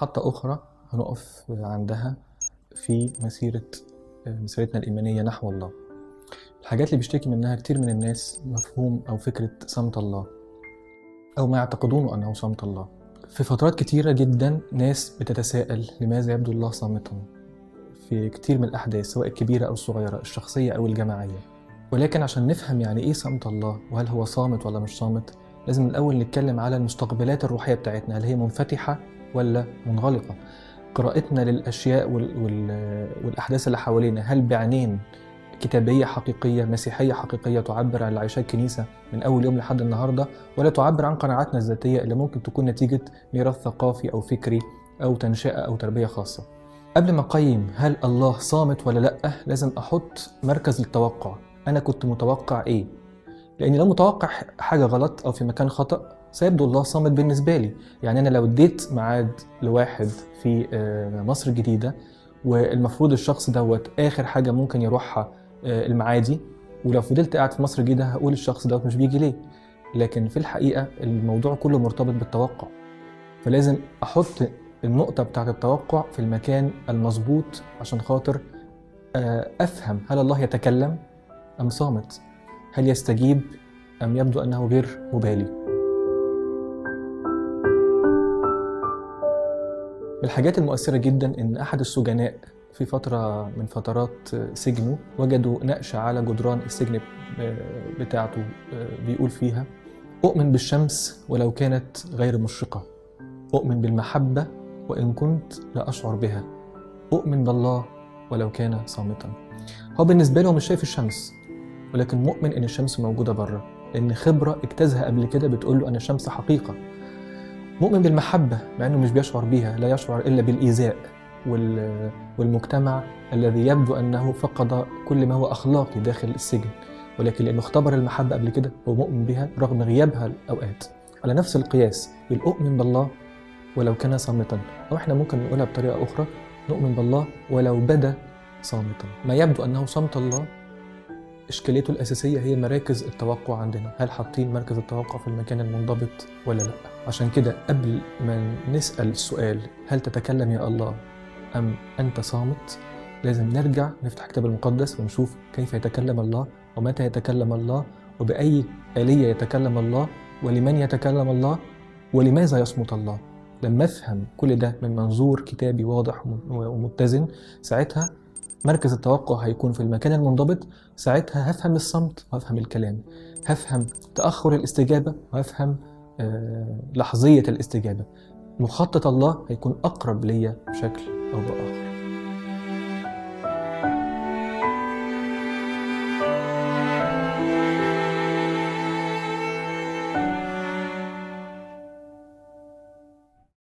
محطة أخرى هنقف عندها في مسيرة مسيرتنا الإيمانية نحو الله الحاجات اللي بيشتكي منها كتير من الناس مفهوم أو فكرة صمت الله أو ما يعتقدونه أنه صمت الله في فترات كتيرة جدا ناس بتتساءل لماذا يبدو الله صامتا في كتير من الأحداث سواء الكبيرة أو الصغيرة الشخصية أو الجماعية ولكن عشان نفهم يعني إيه صمت الله وهل هو صامت ولا مش صامت لازم الأول نتكلم على المستقبلات الروحية بتاعتنا هل هي منفتحة ولا منغلقة قراءتنا للأشياء وال... وال... والأحداث اللي حوالينا هل بعينين كتابية حقيقية مسيحية حقيقية تعبر عن اللي عايشاه الكنيسة من أول يوم لحد النهاردة ولا تعبر عن قناعاتنا الذاتية اللي ممكن تكون نتيجة ميراث ثقافي أو فكري أو تنشئة أو تربية خاصة قبل ما أقيم هل الله صامت ولا لأ لازم أحط مركز للتوقع أنا كنت متوقع إيه لأني لو متوقع حاجة غلط أو في مكان خطأ سيبدو الله صامت بالنسبة لي يعني أنا لو اديت ميعاد لواحد في مصر الجديدة والمفروض الشخص دوت آخر حاجة ممكن يروحها المعادي ولو فضلت قاعد في مصر الجديدة هقول الشخص دوت مش بيجي ليه لكن في الحقيقة الموضوع كله مرتبط بالتوقع فلازم أحط النقطة بتاعت التوقع في المكان المظبوط عشان خاطر أفهم هل الله يتكلم أم صامت هل يستجيب أم يبدو أنه غير مبالي الحاجات المؤثرة جدا إن أحد السجناء في فترة من فترات سجنه وجدوا نقش على جدران السجن بتاعته بيقول فيها أؤمن بالشمس ولو كانت غير مشرقة أؤمن بالمحبة وإن كنت لا أشعر بها أؤمن بالله ولو كان صامتا هو بالنسبة له مش شايف الشمس ولكن مؤمن إن الشمس موجودة بره لأن خبرة اجتازها قبل كده بتقول له أن الشمس حقيقة مؤمن بالمحبة مع أنه مش بيشعر بيها لا يشعر إلا بالإيذاء والمجتمع الذي يبدو أنه فقد كل ما هو أخلاقي داخل السجن ولكن لأنه اختبر المحبة قبل كده هو مؤمن بها رغم غيابها الأوقات على نفس القياس الأؤمن بالله ولو كان صامتا أو إحنا ممكن نقولها بطريقة أخرى نؤمن بالله ولو بدا صامتا ما يبدو أنه صمت الله إشكاليته الأساسية هي مراكز التوقع عندنا هل حاطين مركز التوقع في المكان المنضبط ولا لا عشان كده قبل ما نسأل السؤال هل تتكلم يا الله أم أنت صامت لازم نرجع نفتح الكتاب المقدس ونشوف كيف يتكلم الله ومتى يتكلم الله وبأي آلية يتكلم الله ولمن يتكلم الله ولماذا يصمت الله لما أفهم كل ده من منظور كتابي واضح ومتزن ساعتها مركز التوقع هيكون في المكان المنضبط ساعتها هفهم الصمت وهفهم الكلام هفهم تأخر الاستجابة وهفهم آه لحظية الاستجابة مخطط الله هيكون أقرب ليا بشكل أو بآخر